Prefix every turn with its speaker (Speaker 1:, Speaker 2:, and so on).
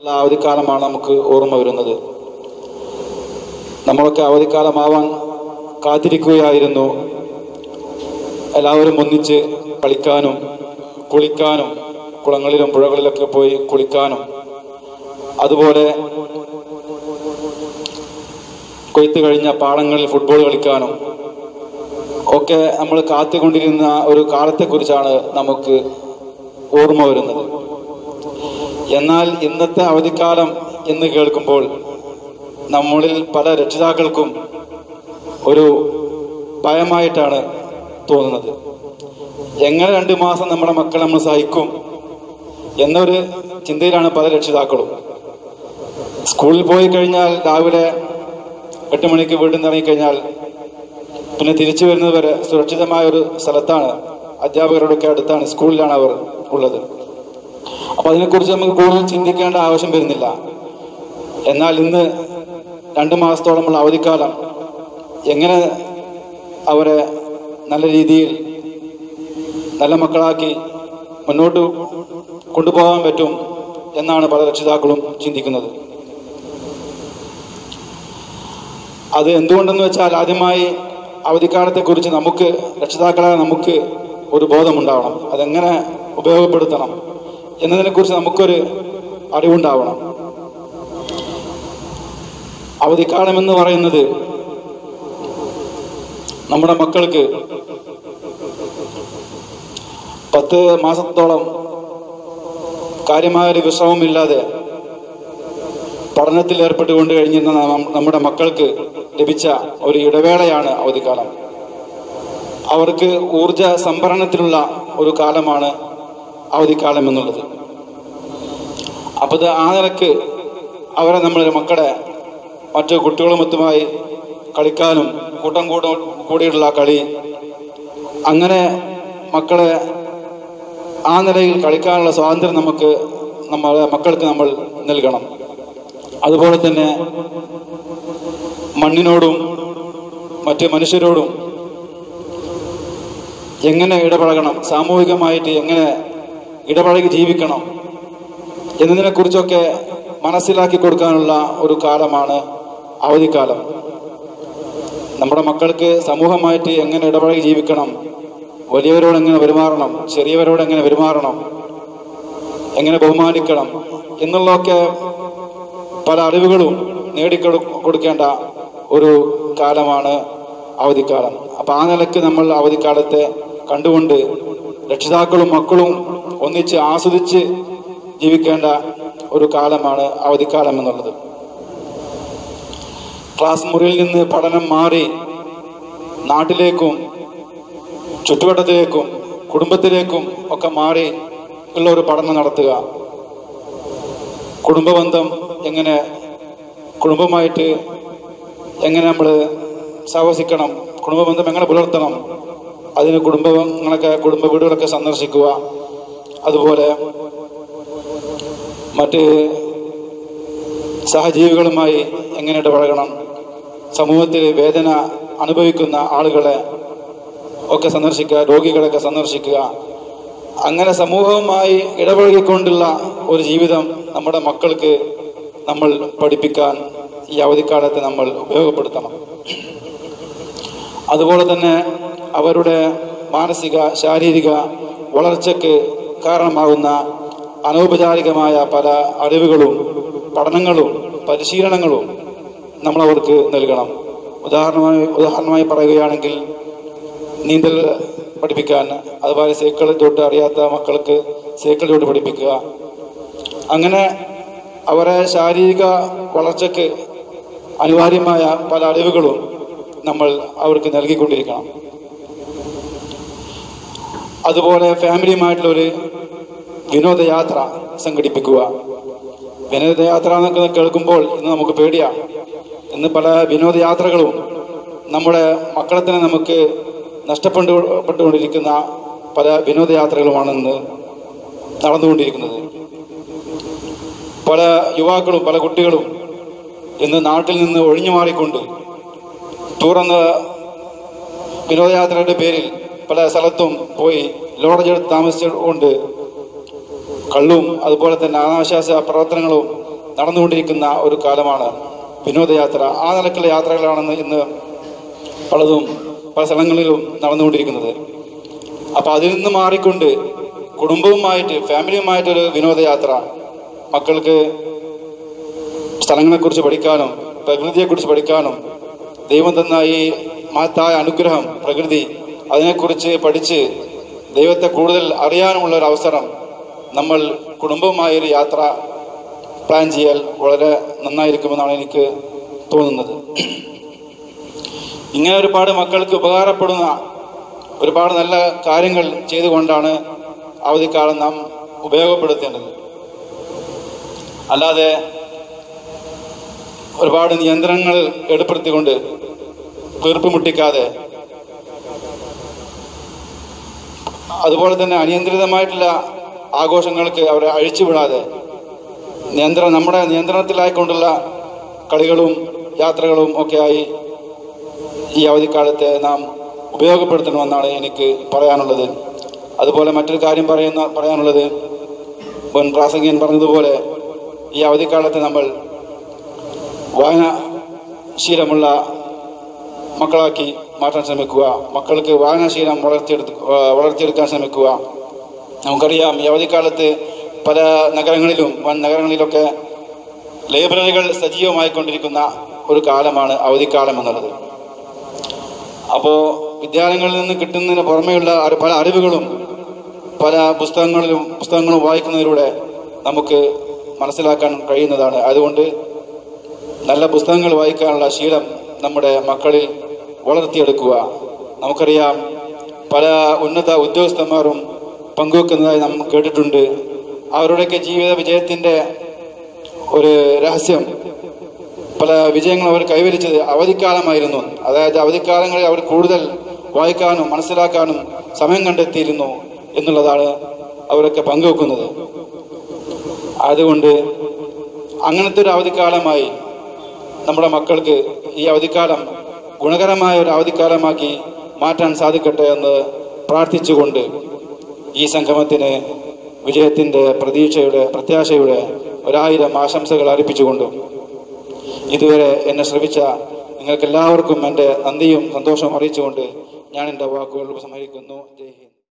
Speaker 1: ഉള്ള അവധിക്കാലമാണ് നമുക്ക് ഓർമ്മ വരുന്നത് നമ്മളൊക്കെ അവധിക്കാലമാവാൻ കാത്തിരിക്കുകയായിരുന്നു എല്ലാവരും ഒന്നിച്ച് കളിക്കാനും കുളിക്കാനും കുളങ്ങളിലും പുഴകളിലൊക്കെ പോയി കുളിക്കാനും അതുപോലെ കൊയ്ത്ത് കഴിഞ്ഞ പാടങ്ങളിൽ ഫുട്ബോൾ കളിക്കാനും ഒക്കെ നമ്മൾ കാത്തുകൊണ്ടിരുന്ന ഒരു കാലത്തെക്കുറിച്ചാണ് നമുക്ക് ഓർമ്മ വരുന്നത് എന്നാൽ ഇന്നത്തെ അവധിക്കാലം എന്ന് കേൾക്കുമ്പോൾ നമ്മളിൽ പല രക്ഷിതാക്കൾക്കും ഒരു ഭയമായിട്ടാണ് തോന്നുന്നത് എങ്ങനെ രണ്ട് മാസം നമ്മുടെ മക്കളെ നമ്മൾ സഹിക്കും എന്നൊരു ചിന്തയിലാണ് പല രക്ഷിതാക്കളും സ്കൂളിൽ പോയി കഴിഞ്ഞാൽ രാവിലെ എട്ട് മണിക്ക് വീട്ടിൽ നിന്ന് ഇറങ്ങിക്കഴിഞ്ഞാൽ പിന്നെ തിരിച്ചു വരുന്നത് വരെ സുരക്ഷിതമായ ഒരു സ്ഥലത്താണ് അധ്യാപകരോടൊക്കെ അടുത്താണ് സ്കൂളിലാണ് അവർ ഉള്ളത് അപ്പൊ അതിനെക്കുറിച്ച് നമുക്ക് കൂടുതൽ ചിന്തിക്കേണ്ട ആവശ്യം വരുന്നില്ല എന്നാൽ ഇന്ന് രണ്ട് മാസത്തോളമുള്ള അവധിക്കാലം എങ്ങനെ അവരെ നല്ല രീതിയിൽ നല്ല മക്കളാക്കി മുന്നോട്ട് കൊണ്ടുപോകാൻ പറ്റും എന്നാണ് പല രക്ഷിതാക്കളും ചിന്തിക്കുന്നത് അത് എന്തുകൊണ്ടെന്ന് വെച്ചാൽ ആദ്യമായി അവധിക്കാലത്തെക്കുറിച്ച് നമുക്ക് രക്ഷിതാക്കളായ നമുക്ക് ഒരു ബോധമുണ്ടാവണം അതെങ്ങനെ ഉപയോഗപ്പെടുത്തണം എന്നതിനെക്കുറിച്ച് നമുക്കൊരു അറിവുണ്ടാവണം അവധിക്കാലം എന്ന് പറയുന്നത് നമ്മുടെ മക്കൾക്ക് പത്ത് മാസത്തോളം കാര്യമായൊരു വിശ്രമമില്ലാതെ പഠനത്തിൽ ഏർപ്പെട്ടുകൊണ്ട് കഴിഞ്ഞിരുന്ന നാം- നമ്മുടെ മക്കൾക്ക് ലഭിച്ച ഒരു ഇടവേളയാണ് അവധിക്കാലം അവർക്ക് ഊർജ സംഭരണത്തിലുള്ള ഒരു കാലമാണ് അവധിക്കാലം എന്നുള്ളത് അപ്പൊ ഇത് ആ നിലക്ക് അവരെ നമ്മൾ മക്കളെ മറ്റു കുട്ടികളുമൊത്തുമായി കളിക്കാനും കൂട്ടം കൂട കൂടിയുള്ള കളി അങ്ങനെ മക്കളെ ആ നിലയിൽ കളിക്കാനുള്ള സ്വാതന്ത്ര്യം നമുക്ക് നമ്മളെ മക്കൾക്ക് നമ്മൾ നൽകണം അതുപോലെ തന്നെ മണ്ണിനോടും മറ്റ് മനുഷ്യരോടും എങ്ങനെ ഇടപഴകണം സാമൂഹികമായിട്ട് എങ്ങനെ ഇടപഴകി ജീവിക്കണം എന്നതിനെക്കുറിച്ചൊക്കെ മനസ്സിലാക്കി കൊടുക്കാനുള്ള ഒരു കാലമാണ് അവധിക്കാലം നമ്മുടെ മക്കൾക്ക് സമൂഹമായിട്ട് എങ്ങനെ ഇടപഴകി ജീവിക്കണം വലിയവരോട് എങ്ങനെ പെരുമാറണം ചെറിയവരോട് എങ്ങനെ പെരുമാറണം എങ്ങനെ ബഹുമാനിക്കണം എന്നുള്ളതൊക്കെ പല അറിവുകളും നേടിക്കൊടു കൊടുക്കേണ്ട ഒരു കാലമാണ് അവധിക്കാലം അപ്പൊ ആ നിലയ്ക്ക് നമ്മൾ അവധിക്കാലത്തെ കണ്ടുകൊണ്ട് രക്ഷിതാക്കളും മക്കളും ഒന്നിച്ച് ആസ്വദിച്ച് ജീവിക്കേണ്ട ഒരു കാലമാണ് അവധിക്കാലം എന്നുള്ളത് ക്ലാസ് മുറിയിൽ നിന്ന് പഠനം മാറി നാട്ടിലേക്കും ചുറ്റുവട്ടത്തിലേക്കും കുടുംബത്തിലേക്കും ഒക്കെ മാറി ഉള്ള ഒരു പഠനം നടത്തുക കുടുംബബന്ധം എങ്ങനെ കുടുംബമായിട്ട് എങ്ങനെ നമ്മൾ സഹവസിക്കണം കുടുംബബന്ധം എങ്ങനെ പുലർത്തണം അതിന് കുടുംബങ്ങളൊക്കെ കുടുംബ വീടുകളൊക്കെ സന്ദർശിക്കുക അതുപോലെ മറ്റ് സഹജീവികളുമായി എങ്ങനെ ഇടപഴകണം സമൂഹത്തിൽ വേദന അനുഭവിക്കുന്ന ആളുകളെ ഒക്കെ സന്ദർശിക്കുക രോഗികളൊക്കെ സന്ദർശിക്കുക അങ്ങനെ സമൂഹവുമായി ഇടപഴകിക്കൊണ്ടുള്ള ഒരു ജീവിതം നമ്മുടെ മക്കൾക്ക് നമ്മൾ പഠിപ്പിക്കാൻ ഈ അവധിക്കാലത്ത് നമ്മൾ ഉപയോഗപ്പെടുത്തണം അതുപോലെ തന്നെ അവരുടെ മാനസിക ശാരീരിക വളർച്ചയ്ക്ക് കാരണമാകുന്ന അനൗപചാരികമായ പല അറിവുകളും പഠനങ്ങളും പരിശീലനങ്ങളും നമ്മൾ അവർക്ക് നൽകണം ഉദാഹരണമായി ഉദാഹരണമായി പറയുകയാണെങ്കിൽ നീന്തൽ പഠിപ്പിക്കാൻ അതുപോലെ സൈക്കിൾ തൊട്ട് അറിയാത്ത മക്കൾക്ക് സൈക്കിൾ തൊട്ട് പഠിപ്പിക്കുക അങ്ങനെ അവരെ ശാരീരിക വളർച്ചയ്ക്ക് അനിവാര്യമായ പല അറിവുകളും നമ്മൾ അവർക്ക് നൽകിക്കൊണ്ടിരിക്കണം അതുപോലെ ഫാമിലിയുമായിട്ടുള്ള ഒരു വിനോദയാത്ര സംഘടിപ്പിക്കുക വിനോദയാത്ര എന്നൊക്കെ കേൾക്കുമ്പോൾ ഇന്ന് നമുക്ക് പേടിയാണ് ഇന്ന് പല വിനോദയാത്രകളും നമ്മുടെ മക്കളെ തന്നെ നമുക്ക് നഷ്ടപ്പെട്ടു പെട്ടുകൊണ്ടിരിക്കുന്ന പല വിനോദയാത്രകളുമാണ് ഇന്ന് നടന്നുകൊണ്ടിരിക്കുന്നത് പല യുവാക്കളും പല കുട്ടികളും ഇന്ന് നാട്ടിൽ നിന്ന് ഒഴിഞ്ഞു മാറിക്കൊണ്ട് ടൂർ എന്ന വിനോദയാത്രയുടെ പേരിൽ പല സ്ഥലത്തും പോയി ലോഡ്ജ് എടുത്ത് താമസിച്ചുകൊണ്ട് കള്ളും അതുപോലെ തന്നെ അനാശാസ പ്രവർത്തനങ്ങളും നടന്നുകൊണ്ടിരിക്കുന്ന ഒരു കാലമാണ് വിനോദയാത്ര ആ നിലക്കുള്ള യാത്രകളാണെന്ന് ഇന്ന് പലതും പല സ്ഥലങ്ങളിലും നടന്നുകൊണ്ടിരിക്കുന്നത് അപ്പൊ അതിൽ നിന്ന് മാറിക്കൊണ്ട് കുടുംബവുമായിട്ട് ഫാമിലിയുമായിട്ടൊരു വിനോദയാത്ര മക്കൾക്ക് സ്ഥലങ്ങളെക്കുറിച്ച് പഠിക്കാനും പ്രകൃതിയെക്കുറിച്ച് പഠിക്കാനും ദൈവം തന്ന ഈ മഹത്തായ അനുഗ്രഹം പ്രകൃതി അതിനെക്കുറിച്ച് പഠിച്ച് ദൈവത്തെ കൂടുതൽ അറിയാനുമുള്ള ഒരു അവസരം നമ്മൾ കുടുംബവുമായൊരു യാത്ര പ്ലാൻ ചെയ്യാൻ വളരെ നന്നായിരിക്കുമെന്നാണ് എനിക്ക് തോന്നുന്നത് ഇങ്ങനെ ഒരുപാട് മക്കൾക്ക് ഉപകാരപ്പെടുന്ന ഒരുപാട് നല്ല കാര്യങ്ങൾ ചെയ്തുകൊണ്ടാണ് അവധിക്കാലം നാം ഉപയോഗപ്പെടുത്തേണ്ടത് അല്ലാതെ ഒരുപാട് നിയന്ത്രണങ്ങൾ ഏർപ്പെടുത്തിക്കൊണ്ട് വീർപ്പ് മുട്ടിക്കാതെ അതുപോലെ തന്നെ അനിയന്ത്രിതമായിട്ടുള്ള ആഘോഷങ്ങൾക്ക് അവരെ അഴിച്ചുവിടാതെ നിയന്ത്രണം നമ്മുടെ നിയന്ത്രണത്തിലായിക്കൊണ്ടുള്ള കളികളും യാത്രകളും ഒക്കെയായി ഈ അവധിക്കാലത്തെ നാം ഉപയോഗപ്പെടുത്തണമെന്നാണ് എനിക്ക് പറയാനുള്ളത് അതുപോലെ മറ്റൊരു കാര്യം പറയുന്ന പറയാനുള്ളത് മുൻ പ്രാസംഗികൻ പറഞ്ഞതുപോലെ ഈ അവധിക്കാലത്ത് നമ്മൾ വായന ശീലമുള്ള മക്കളാക്കി മാറ്റാൻ ശ്രമിക്കുക മക്കൾക്ക് വായനാശീലം വളർത്തിയെടുത്ത് വളർത്തിയെടുക്കാൻ ശ്രമിക്കുക നമുക്കറിയാം ഈ അവധിക്കാലത്ത് പല നഗരങ്ങളിലും വൻ നഗരങ്ങളിലൊക്കെ ലൈബ്രറികൾ സജീവമായിക്കൊണ്ടിരിക്കുന്ന ഒരു കാലമാണ് അവധിക്കാലം എന്നുള്ളത് അപ്പോൾ വിദ്യാലയങ്ങളിൽ നിന്ന് കിട്ടുന്നതിന് പുറമെയുള്ള അറി- പല അറിവുകളും പല പുസ്തകങ്ങളിലും പുസ്തകങ്ങളും വായിക്കുന്നതിലൂടെ നമുക്ക് മനസ്സിലാക്കാൻ കഴിയുന്നതാണ് അതുകൊണ്ട് നല്ല പുസ്തകങ്ങൾ വായിക്കാനുള്ള ശീലം നമ്മുടെ മക്കളിൽ വളർത്തിയെടുക്കുക നമുക്കറിയാം പല ഉന്നത ഉദ്യോഗസ്ഥന്മാരും പങ്കുവെക്കുന്നതായി നാം കേട്ടിട്ടുണ്ട് അവരുടെയൊക്കെ ജീവിത വിജയത്തിന്റെ ഒരു രഹസ്യം പല വിജയങ്ങളും അവർ കൈവരിച്ചത് അവധിക്കാലമായിരുന്നു അതായത് അവധിക്കാലങ്ങളിൽ അവർ കൂടുതൽ വായിക്കാനും മനസ്സിലാക്കാനും സമയം കണ്ടെത്തിയിരുന്നു എന്നുള്ളതാണ് അവരൊക്കെ പങ്കുവെക്കുന്നത് അതുകൊണ്ട് അങ്ങനത്തെ ഒരു അവധിക്കാലമായി നമ്മുടെ മക്കൾക്ക് ഈ അവധിക്കാലം ഗുണകരമായ ഒരു അവധിക്കാലമാക്കി മാറ്റാൻ സാധിക്കട്ടെ എന്ന് പ്രാർത്ഥിച്ചുകൊണ്ട് ഈ സംഗമത്തിന് വിജയത്തിന്റെ പ്രതീക്ഷയുടെ പ്രത്യാശയുടെ ഒരായിരം ആശംസകൾ അർപ്പിച്ചുകൊണ്ടും ഇതുവരെ എന്നെ ശ്രമിച്ച നിങ്ങൾക്ക് എല്ലാവർക്കും എൻ്റെ നന്ദിയും സന്തോഷവും അറിയിച്ചുകൊണ്ട് ഞാൻ എൻ്റെ വാക്കുകൾ ഉപസംഹരിക്കുന്നു ജയ് ഹിന്ദ്